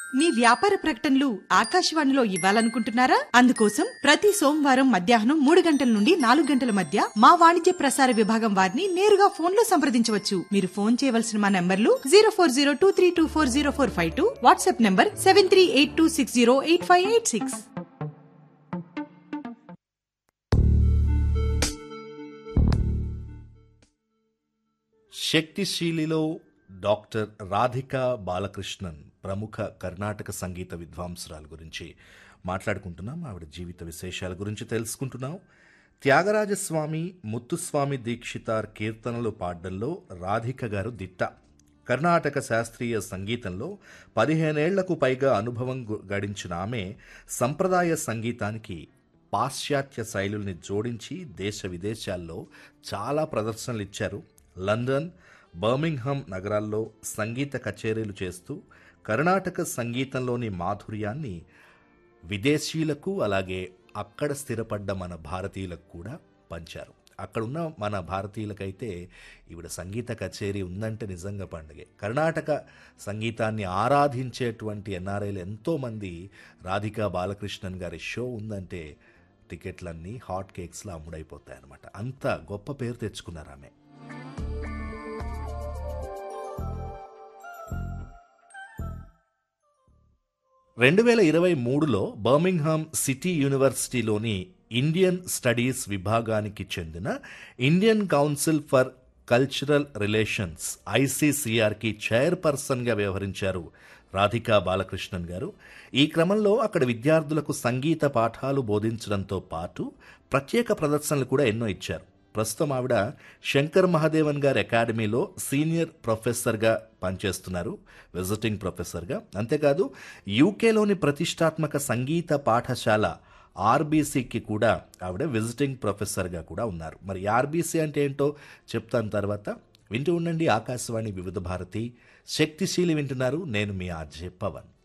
మీ వ్యాపార ప్రకటనలు ఆకాశవాణిలో ఇవ్వాలనుకుంటున్నారా అందుకోసం ప్రతి సోమవారం మధ్యాహ్నం మూడు గంటల నుండి నాలుగు గంటల మధ్య మా వాణిజ్య ప్రసార విభాగం వారిని నేరుగా ఫోన్ లో సంప్రదించవచ్చు మీరు ఫోన్ చేయవలసిన మా నంబర్లు zero four zero two three two four zero four five two WhatsApp number seven three eight two six zero eight five eight six శక్తిశీలిలో డాక్టర్ రాధిక బాలకృష్ణన్ ప్రముఖ కర్ణాటక సంగీత విద్వాంసురాలు గురించి మాట్లాడుకుంటున్నాం ఆవిడ జీవిత విశేషాల గురించి తెలుసుకుంటున్నాం త్యాగరాజస్వామి ముత్తుస్వామి దీక్షితార్ కీర్తనలు పాడడంలో రాధిక గారు దిట్ట కర్ణాటక శాస్త్రీయ సంగీతంలో పదిహేనేళ్లకు పైగా అనుభవం గు- గడించిన ఆమె సంప్రదాయ సంగీతానికి పాశ్చాత్య శైలుల్ని జోడించి దేశ విదేశాల్లో చాలా ప్రదర్శనలు ఇచ్చారు లండన్ బర్మింగ్హామ్ నగరాల్లో సంగీత కచేరీలు చేస్తూ కర్ణాటక సంగీతంలోని మాధుర్యాన్ని విదేశీయులకు అలాగే అక్కడ స్థిరపడ్డ మన భారతీయులకు కూడా పంచారు అక్కడున్న మన భారతీయులకైతే ఈవిడ సంగీత కచేరీ ఉందంటే నిజంగా పండుగే కర్ణాటక సంగీతాన్ని ఆరాధించేటువంటి ఎన్ఆర్ఐలు ఎంతోమంది రాధికా బాలకృష్ణన్ గారి షో ఉందంటే టికెట్లన్నీ హాట్ కేక్స్లా అమ్ముడైపోతాయి అనమాట అంత గొప్ప పేరు తెచ్చుకున్నారు ఆమె రెండు వేల ఇరవై మూడులో బర్మింగ్హామ్ సిటీ యూనివర్సిటీలోని ఇండియన్ స్టడీస్ విభాగానికి చెందిన Indian council for cultural relations ఐసీసీఆర్కి చైర్పర్సన్గా వ్యవహరించారు రాధికా బాలకృష్ణన్ గారు ఈ క్రమంలో అక్కడ విద్యార్థులకు సంగీత పాఠాలు బోధించడంతో పాటు ప్రత్యేక ప్రదర్శనలు కూడా ఎన్నో ఇచ్చారు ప్రస్తుతం ఆవిడ శంకర్ మహాదేవన్ గారి అకాడమీలో సీనియర్ ప్రొఫెసర్గా పనిచేస్తున్నారు విజిటింగ్ ప్రొఫెసర్గా అంతేకాదు యూకేలోని ప్రతిష్టాత్మక సంగీత పాఠశాల ఆర్బీసీకి కూడా ఆవిడ విజిటింగ్ ప్రొఫెసర్గా కూడా ఉన్నారు మరి ఆర్బీసీ అంటే ఏంటో చెప్తాను తర్వాత వింటూ ఉండండి ఆకాశవాణి వివిధ భారతి శక్తిశీలి వింటున్నారు నేను మీ ఆర్జే పవన్